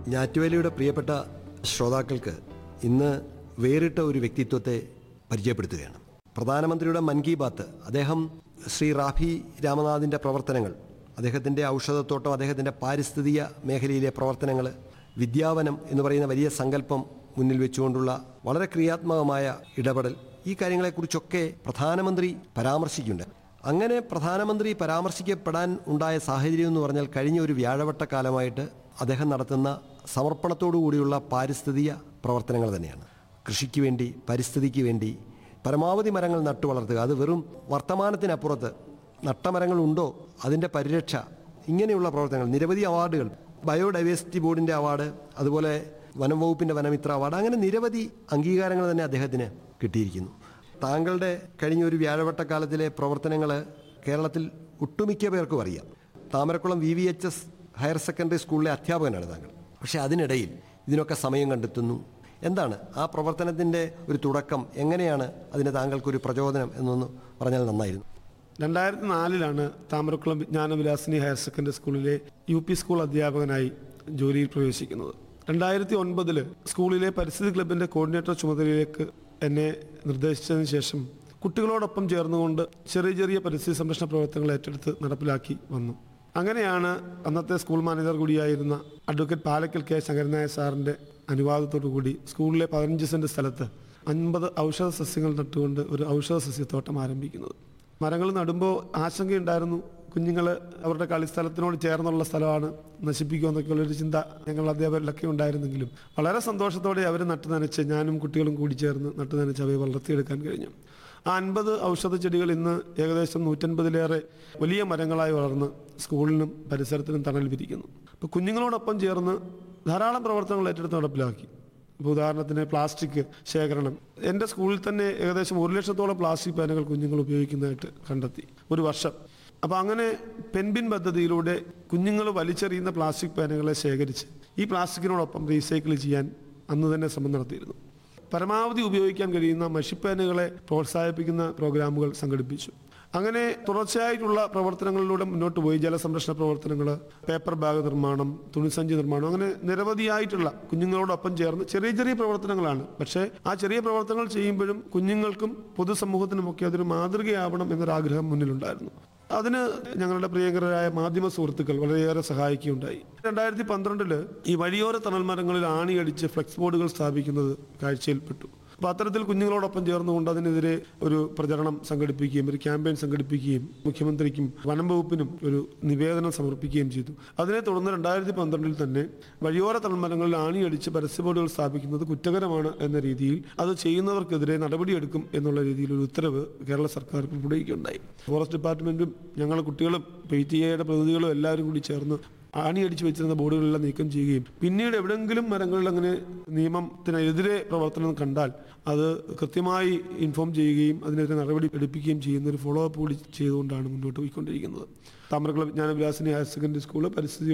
ഞാറ്റുവേലയുടെ പ്രിയപ്പെട്ട ശ്രോതാക്കൾക്ക് ഇന്ന് വേറിട്ട ഒരു വ്യക്തിത്വത്തെ പരിചയപ്പെടുത്തുകയാണ് പ്രധാനമന്ത്രിയുടെ മൻ കി ബാത്ത് അദ്ദേഹം ശ്രീ റാഫി രാമനാഥിൻ്റെ പ്രവർത്തനങ്ങൾ അദ്ദേഹത്തിൻ്റെ ഔഷധത്തോട്ടം അദ്ദേഹത്തിൻ്റെ പാരിസ്ഥിതിക മേഖലയിലെ പ്രവർത്തനങ്ങൾ വിദ്യാവനം എന്ന് പറയുന്ന വലിയ സങ്കല്പം മുന്നിൽ വെച്ചുകൊണ്ടുള്ള വളരെ ക്രിയാത്മകമായ ഇടപെടൽ ഈ കാര്യങ്ങളെക്കുറിച്ചൊക്കെ പ്രധാനമന്ത്രി പരാമർശിക്കുന്നുണ്ട് അങ്ങനെ പ്രധാനമന്ത്രി പരാമർശിക്കപ്പെടാൻ ഉണ്ടായ സാഹചര്യം എന്ന് പറഞ്ഞാൽ കഴിഞ്ഞ ഒരു വ്യാഴവട്ട കാലമായിട്ട് അദ്ദേഹം നടത്തുന്ന സമർപ്പണത്തോടു കൂടിയുള്ള പാരിസ്ഥിതിക പ്രവർത്തനങ്ങൾ തന്നെയാണ് കൃഷിക്ക് വേണ്ടി പരിസ്ഥിതിക്ക് വേണ്ടി പരമാവധി മരങ്ങൾ നട്ടു വളർത്തുക അത് വെറും വർത്തമാനത്തിനപ്പുറത്ത് നട്ടമരങ്ങളുണ്ടോ അതിൻ്റെ പരിരക്ഷ ഇങ്ങനെയുള്ള പ്രവർത്തനങ്ങൾ നിരവധി അവാർഡുകൾ ബയോഡൈവേഴ്സിറ്റി ബോർഡിൻ്റെ അവാർഡ് അതുപോലെ വനം വകുപ്പിൻ്റെ വനമിത്ര അവാർഡ് അങ്ങനെ നിരവധി അംഗീകാരങ്ങൾ തന്നെ അദ്ദേഹത്തിന് കിട്ടിയിരിക്കുന്നു താങ്കളുടെ കഴിഞ്ഞ ഒരു വ്യാഴവട്ടക്കാലത്തിലെ പ്രവർത്തനങ്ങൾ കേരളത്തിൽ ഒട്ടുമിക്ക പേർക്കും അറിയാം Thamarakkulam V V H S higher secondary സ്കൂളിലെ അധ്യാപകനാണ് താങ്കൾ പക്ഷേ അതിനിടയിൽ ഇതിനൊക്കെ സമയം കണ്ടെത്തുന്നു എന്താണ് ആ പ്രവർത്തനത്തിൻ്റെ ഒരു തുടക്കം എങ്ങനെയാണ് അതിന് താങ്കൾക്കൊരു പ്രചോദനം എന്നൊന്ന് പറഞ്ഞാൽ നന്നായിരുന്നു രണ്ടായിരത്തി നാലിലാണ് താമരക്കുളം വിജ്ഞാനവിലാസിനി ഹയർ സെക്കൻഡറി സ്കൂളിലെ യു പി സ്കൂൾ അധ്യാപകനായി ജോലിയിൽ പ്രവേശിക്കുന്നത് രണ്ടായിരത്തി ഒൻപതില് സ്കൂളിലെ പരിസ്ഥിതി ക്ലബിന്റെ കോർഡിനേറ്റർ ചുമതലയിലേക്ക് എന്നെ നിർദ്ദേശിച്ചതിന് ശേഷം കുട്ടികളോടൊപ്പം ചേർന്നുകൊണ്ട് ചെറിയ ചെറിയ പരിസ്ഥിതി സംരക്ഷണ പ്രവർത്തനങ്ങൾ ഏറ്റെടുത്ത് നടപ്പിലാക്കി വന്നു അങ്ങനെയാണ് അന്നത്തെ സ്കൂൾ മാനേജർ കൂടിയായിരുന്ന അഡ്വക്കേറ്റ് പാലക്കൽ കെ ശങ്കരനായ സാറിന്റെ അനുവാദത്തോടു കൂടി സ്കൂളിലെ പതിനഞ്ച് സെന്റ് സ്ഥലത്ത് അൻപത് ഔഷധ സസ്യങ്ങൾ നട്ടുകൊണ്ട് ഒരു ഔഷധ സസ്യത്തോട്ടം ആരംഭിക്കുന്നത് മരങ്ങൾ നടുമ്പോൾ ആശങ്കയുണ്ടായിരുന്നു കുഞ്ഞുങ്ങൾ അവരുടെ കളിസ്ഥലത്തിനോട് ചേർന്നുള്ള സ്ഥലമാണ് നശിപ്പിക്കുമെന്നൊക്കെയുള്ളൊരു ചിന്ത ഞങ്ങൾ അധ്യാപകരിലൊക്കെ ഉണ്ടായിരുന്നെങ്കിലും വളരെ സന്തോഷത്തോടെ അവർ നട്ടു നനച്ച് ഞാനും കുട്ടികളും കൂടി ചേർന്ന് നട്ടു നനച്ച് അവയെ വളർത്തിയെടുക്കാൻ കഴിഞ്ഞു ആ അൻപത് ഔഷധ ചെടികൾ ഇന്ന് ഏകദേശം നൂറ്റൻപതിലേറെ വലിയ മരങ്ങളായി വളർന്ന് സ്കൂളിനും പരിസരത്തിനും തണൽ വിരിക്കുന്നു അപ്പോൾ കുഞ്ഞുങ്ങളോടൊപ്പം ചേർന്ന് ധാരാളം പ്രവർത്തനങ്ങൾ ഏറ്റെടുത്ത് നടപ്പിലാക്കി ഇപ്പോൾ ഉദാഹരണത്തിന് പ്ലാസ്റ്റിക് ശേഖരണം എൻ്റെ സ്കൂളിൽ തന്നെ ഏകദേശം ഒരു ലക്ഷത്തോളം പ്ലാസ്റ്റിക് പാനുകൾ കുഞ്ഞുങ്ങൾ ഉപയോഗിക്കുന്നതായിട്ട് കണ്ടെത്തി ഒരു വർഷം അപ്പോൾ അങ്ങനെ പെൻബിൻ പദ്ധതിയിലൂടെ കുഞ്ഞുങ്ങൾ വലിച്ചെറിയുന്ന പ്ലാസ്റ്റിക് പാനുകളെ ശേഖരിച്ച് ഈ പ്ലാസ്റ്റിക്കിനോടൊപ്പം റീസൈക്കിൾ ചെയ്യാൻ അന്ന് തന്നെ ശ്രമം നടത്തിയിരുന്നു പരമാവധി ഉപയോഗിക്കാൻ കഴിയുന്ന മഷിപ്പാനുകളെ പ്രോത്സാഹിപ്പിക്കുന്ന പ്രോഗ്രാമുകൾ സംഘടിപ്പിച്ചു അങ്ങനെ തുടർച്ചയായിട്ടുള്ള പ്രവർത്തനങ്ങളിലൂടെ മുന്നോട്ട് പോയി ജലസംരക്ഷണ പ്രവർത്തനങ്ങൾ പേപ്പർ ബാഗ് നിർമ്മാണം തുണിസഞ്ചി നിർമ്മാണം അങ്ങനെ നിരവധിയായിട്ടുള്ള കുഞ്ഞുങ്ങളോടൊപ്പം ചേർന്ന് ചെറിയ ചെറിയ പ്രവർത്തനങ്ങളാണ് പക്ഷേ ആ ചെറിയ പ്രവർത്തനങ്ങൾ ചെയ്യുമ്പോഴും കുഞ്ഞുങ്ങൾക്കും പൊതുസമൂഹത്തിനുമൊക്കെ അതൊരു മാതൃകയാവണം എന്നൊരാഗ്രഹം മുന്നിലുണ്ടായിരുന്നു അതിന് ഞങ്ങളുടെ പ്രിയങ്കരായ മാധ്യമ സുഹൃത്തുക്കൾ വളരെയേറെ സഹായിക്കുകയുണ്ടായി രണ്ടായിരത്തി പന്ത്രണ്ടില് ഈ വഴിയോര തണൽ മരങ്ങളിൽ ആണിയടിച്ച് ഫ്ലെക്സ് ബോർഡുകൾ സ്ഥാപിക്കുന്നത് കാഴ്ചയിൽപ്പെട്ടു അപ്പോൾ അത്തരത്തിൽ കുഞ്ഞുങ്ങളോടൊപ്പം ചേർന്നുകൊണ്ട് അതിനെതിരെ ഒരു പ്രചരണം സംഘടിപ്പിക്കുകയും ഒരു ക്യാമ്പയിൻ സംഘടിപ്പിക്കുകയും മുഖ്യമന്ത്രിക്കും വനം വകുപ്പിനും ഒരു നിവേദനം സമർപ്പിക്കുകയും ചെയ്തു അതിനെ തുടർന്ന് രണ്ടായിരത്തി പന്ത്രണ്ടിൽ തന്നെ വഴിയോര തണൽമരങ്ങളിൽ ആണിയടിച്ച് പരസ്യ ബോർഡുകൾ സ്ഥാപിക്കുന്നത് കുറ്റകരമാണ് എന്ന രീതിയിൽ അത് ചെയ്യുന്നവർക്കെതിരെ നടപടിയെടുക്കും എന്നുള്ള രീതിയിൽ ഒരു ഉത്തരവ് കേരള സർക്കാർ പുറപ്പെടുവിക്കുകയുണ്ടായി ഫോറസ്റ്റ് ഡിപ്പാർട്ട്മെന്റും ഞങ്ങൾ കുട്ടികളും പി ടി എയുടെ പ്രതിനിധികളും എല്ലാവരും കൂടി ചേർന്ന് ആണിയടിച്ച് വെച്ചിരുന്ന ബോർഡുകളെല്ലാം നീക്കം ചെയ്യുകയും പിന്നീട് എവിടെയെങ്കിലും മരങ്ങളിൽ അങ്ങനെ നിയമത്തിനെതിരെ പ്രവർത്തനം കണ്ടാൽ അത് കൃത്യമായി ഇൻഫോം ചെയ്യുകയും അതിനെതിരെ നടപടി എടുപ്പിക്കുകയും ചെയ്യുന്ന ഒരു ഫോളോ അപ്പ് കൂടി ചെയ്തുകൊണ്ടാണ് മുന്നോട്ട് പോയിക്കൊണ്ടിരിക്കുന്നത് താമരക്കുളം വിജ്ഞാന വിലാസിനി ഹയർ സെക്കൻഡറി സ്കൂൾ പരിസ്ഥിതി